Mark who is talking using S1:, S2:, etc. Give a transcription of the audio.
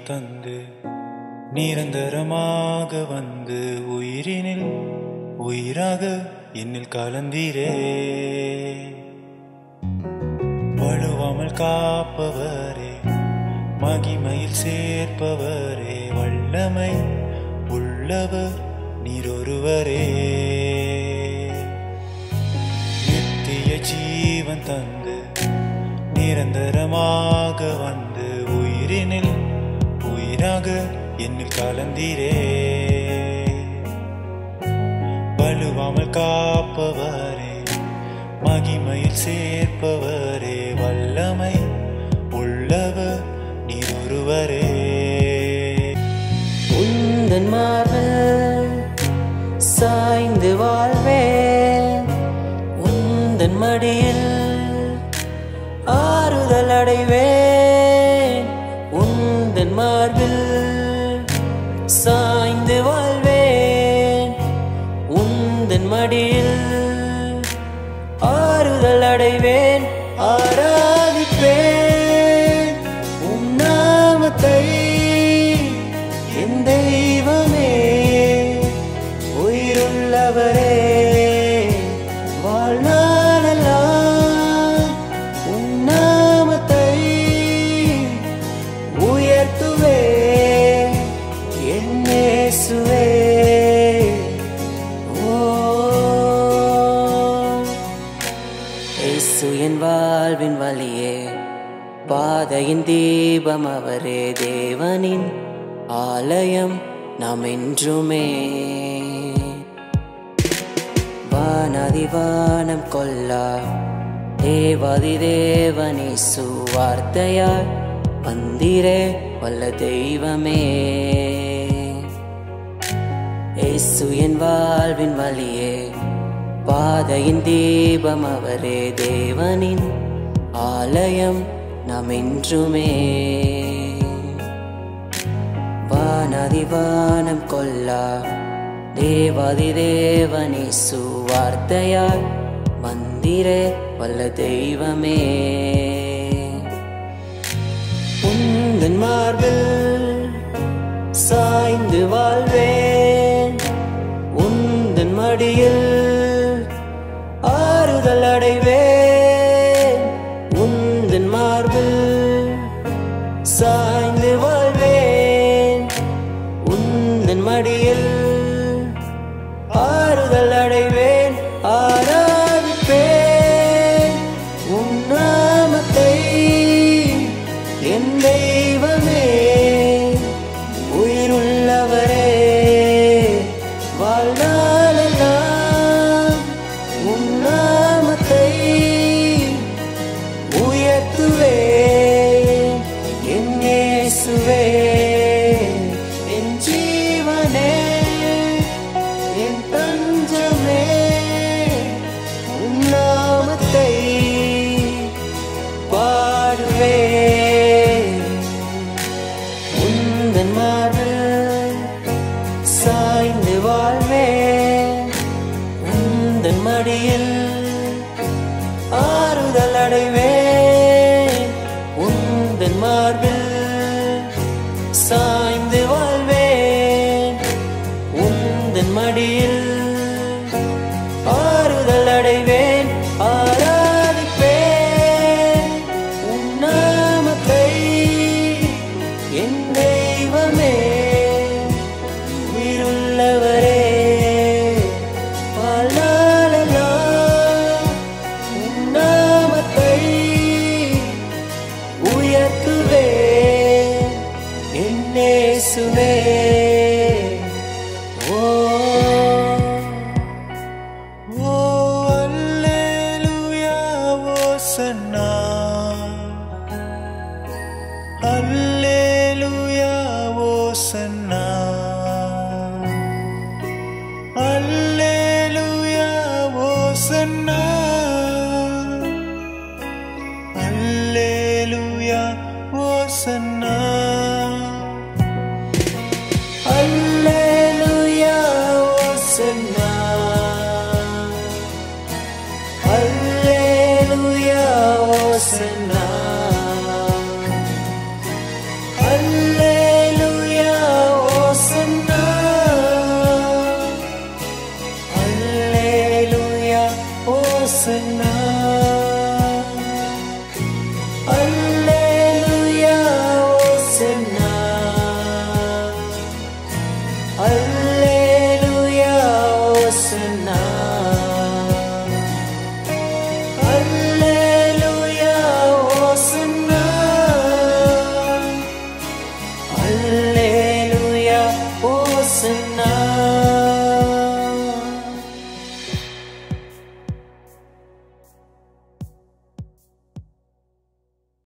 S1: தந்து நிரந்தரமாக வந்து உயிரினில் உயிராக என்னில் கலந்தீரே வழுவாமல் காப்பவரே மகிமையில் சேர்ப்பவரே வல்லமை உள்ளவர் நீரொருவரே நித்திய ஜீவன் தந்து நிரந்தரமாக வந்து உயிரினில் உயிராக என்னில் கலந்தீரே வலுவாமல் காப்பவரே மகிமையில் சேர்ப்பவரே வல்லமை உள்ளவர் நீர் ஒருவரே
S2: உந்தன் மார்பில் சாய்ந்து வாழ்வேன் உந்தன் மடியில் ஆறுதல் அடைவேன் உந்தன் மார்பில் சாய்ந்து வாழ்வேன் உந்தன் மடியில் ஆறுதல் அடைவேன் ஆராதிப்பேன் உம் நாமத்தை என் தெய்வமே உயிருள்ளவரே வாழ்நாளெல்லாம் உம் நாமத்தை உயர்த்துவே என் இயேசுவே ஓ இயேசு என் வாழ்வின் வழியே பாதையின் தீபம் அவரே தேவனின் ஆலயம் நாம் என்றுமே வானதி வானம் கொல்லா தேவாதி தேவனே சுவார்த்தையால் வந்திரே வல்ல தெய்வமே இயேசு என் வாழ்வின் வழியே பாதையின் தீபம் அவரே தேவனின் ஆலயம் நாம் என்றுமே வானதி வானம் கொல்லா தேவாதி தேவனே சுவார்த்தையால் வந்திரே வல்ல தெய்வமே உந்தன் மார்பில் சாய்ந்து வாழ்வேன் உந்தன் மடியில் ஆறுதல் அடைவேன் உந்தன் மார்பில் சாய்ந்து வாழ்வேன் உந்தன் மடியில் ஆறுதல் அடைவேன் ஆராதிப்பேன் உன் நாமத்தை என் தெய்வமே உயிருள்ளவரே வாழ்நாளெல்லாம் உன் நாமத்தை உயர்த்துவேன் என் இயேசுவே என் ஜீவனே என் தஞ்சமே உன் நாமத்தை பாடுவேன் உந்தன் மார்பில் சாய்ந்து வாழ்வேன் உந்தன் மடியில் ஆறுதல் அடைவேன் உந்தன் மார்பில் சாய்ந்து வாழ்வேன் உந்தன் மடியில் ஆறுதல் அடைவேன் ஆராதிப்பேன் உன் நாமத்தை என் தெய்வமே உயிருள்ளவரே வாழ்நாளெல்லாம் உன் நாமத்தை உயர்த்துவேன் என் இயேசுவே ஓ
S1: ஓ அல்லேலூயா ஓசன்னா அல்லேலூயா ஓசன்னா அல்லேலூயா ஓசன்னா அல்லேலூயா ஓசன்னா
S2: ஓசன்னா